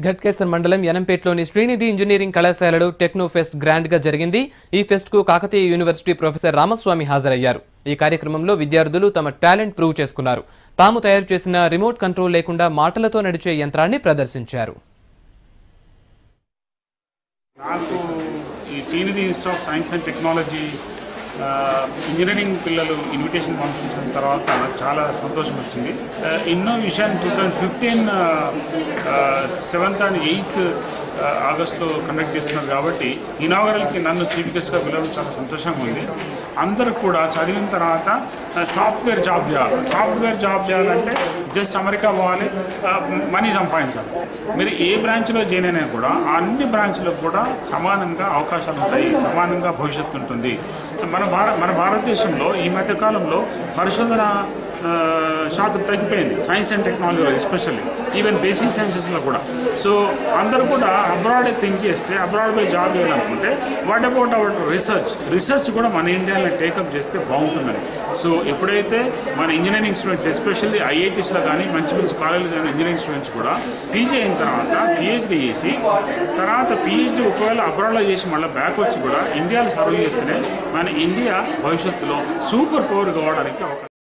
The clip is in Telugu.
ఘట్కేసర్ మండలం యనంపేటలోని శ్రీనిధి ఇంజనీరింగ్ కళాశాలలో టెక్నో ఫెస్ట్ గ్రాండ్ గా జరిగింది ఈ ఫెస్ట్ కు కాకతీయ యూనివర్సిటీ ప్రొఫెసర్ రామస్వామి హాజరయ్యారు ఈ కార్యక్రమంలో విద్యార్థులు తమ టాలెంట్ ప్రూవ్ చేసుకున్నారు తాము తయారు చేసిన రిమోట్ కంట్రోల్ లేకుండా మాటలతో నడిచే యంత్రాన్ని ప్రదర్శించారు నాకు ఈ Srinidhi institute of science and technology ఆ, ఇంజనీరింగ్ పిల్లలు ఇన్విటేషన్ పంపించిన తర్వాత నాకు చాలా సంతోషం వచ్చింది innovation two thousand fifteen seventh and eighth ఆగస్ట్లో కండక్ట్ చేస్తున్నారు కాబట్టి ఇనాగరల్కి నన్ను చీఫ్ గెస్ట్గా పిలవడం చాలా సంతోషంగా ఉంది అందరూ కూడా చదివిన తర్వాత సాఫ్ట్వేర్ జాబ్ చేయాలి సాఫ్ట్వేర్ జాబ్ చేయాలంటే జస్ట్ అమెరికా పోవాలి మనీ సంపాదించాలి మీరు ఏ బ్రాంచ్లో జాయిన్ అయినా కూడా ఆ అన్ని బ్రాంచ్లకు కూడా సమానంగా అవకాశాలు ఉంటాయి సమానంగా భవిష్యత్తు ఉంటుంది మన భార మన భారతదేశంలో ఈ మధ్య కాలంలో పరిశోధన ఆ, శాతం తగ్గిపోయింది సైన్స్ అండ్ టెక్నాలజీలో ఎస్పెషల్లీ ఈవెన్ బేసిక్ సైన్సెస్లో కూడా సో అందరూ కూడా అబ్రాడ్ థింక్ చేస్తే అబ్రాడ్ పోయి జాబ్ చేయాలనుకుంటే what about our research research కూడా మన ఇండియాలో టేకప్ చేస్తే బాగుంటుందని సో ఎప్పుడైతే మన ఇంజనీరింగ్ స్టూడెంట్స్ ఎస్పెషల్లీ ఐఐటీస్లో కానీ మంచి మంచి కాలేజీలో కానీ ఇంజనీరింగ్ స్టూడెంట్స్ కూడా పీజీ అయిన తర్వాత పిహెచ్డీ చేసి తర్వాత పిహెచ్డీ ఒకవేళ అబ్రాడ్లో చేసి మళ్ళీ బ్యాక్ వచ్చి కూడా ఇండియాలో సర్వ్ చేస్తేనే మన ఇండియా భవిష్యత్తులో సూపర్ పవర్ కావడానికి అవకాశం